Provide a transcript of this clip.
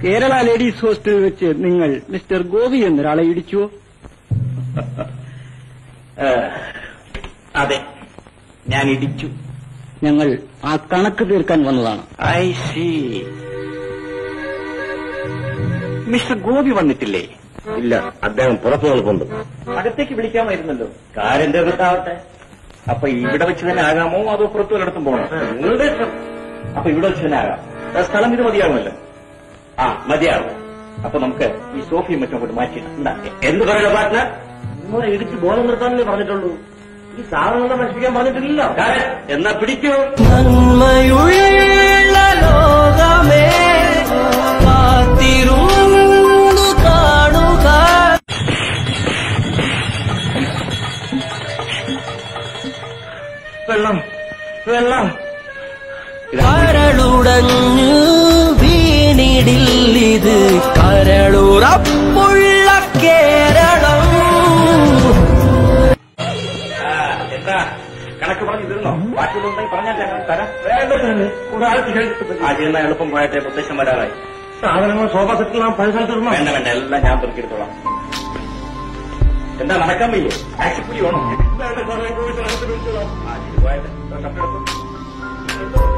Kerala ladies ഹോസ്റ്റലിൽ വെച്ച് നിങ്ങൾ മിസ്റ്റർ ഗോപി എന്നൊരാളെ ഇടിച്ചുവോ അതെ ഞാൻ ഇടിച്ചു ഞങ്ങൾ ആ കണക്ക് തീർക്കാൻ വന്നതാണ് ഐ സി മിസ്റ്റർ ഗോപി വന്നിട്ടില്ലേ ഇല്ല അദ്ദേഹം പുറത്തു നിൽപ്പുണ്ട് അകത്തേക്ക് വിളിക്കാമായിരുന്നല്ലോ കാര്യം തീർത്താവട്ടെ അപ്പൊ ഇവിടെ വെച്ച് തന്നെ ആകാമോ അതോ പുറത്തു വല്ലയിടത്തും പോകണം നിങ്ങളുടെ ഇഷ്ടം അപ്പൊ ഇവിടെ വെച്ച് തന്നെ ആകാം ആ സ്ഥലം ഇത് മതിയാകുമല്ലോ ആ മതിയാകും അപ്പൊ നമുക്ക് ഈ സോഫിയും മറ്റും അങ്ങോട്ട് മാറ്റിയിടാം എന്താ എന്ത് പറയുന്ന പാർട്ട്ണർ നിങ്ങളെ ഇടിച്ച് ബോധം നിർത്താനല്ലേ പറഞ്ഞിട്ടുള്ളൂ ഈ സാധനങ്ങളെ നശിപ്പിക്കാൻ പറഞ്ഞിട്ടില്ലല്ലോ കാരൻ, എന്നാ പിടിക്കൂ നന്മയുള്ള ലോകമേ കാത്തിരുന്നു കാണുക വെള്ളം വെള്ളം കരളുടഞ്ഞു വീണിടില്ലിത് കരളുറപ്പുള്ള കേരളം എന്താ കണക്ക് പറഞ്ഞു തീർന്നോ ബാക്കിയുണ്ടെങ്കിൽ പറഞ്ഞാൽ ഞാൻ തരാം ആ ചെയ്യുന്ന എളുപ്പം പോയട്ടെ പ്രത്യക്ഷം വരാറായി സാധനങ്ങൾ സോഫ സെറ്റിൽ പൈസ തീർന്നോ വേണ്ട വേണ്ട എല്ലാം ഞാൻ പെറുക്കിയെടുത്തോളാം എന്താ നടക്കാൻ വയ്യേ ടാക്സിക്കൂലി വേണോ ആ, ശരി, പോയാട്ടെ. കപ്പെടുത്തു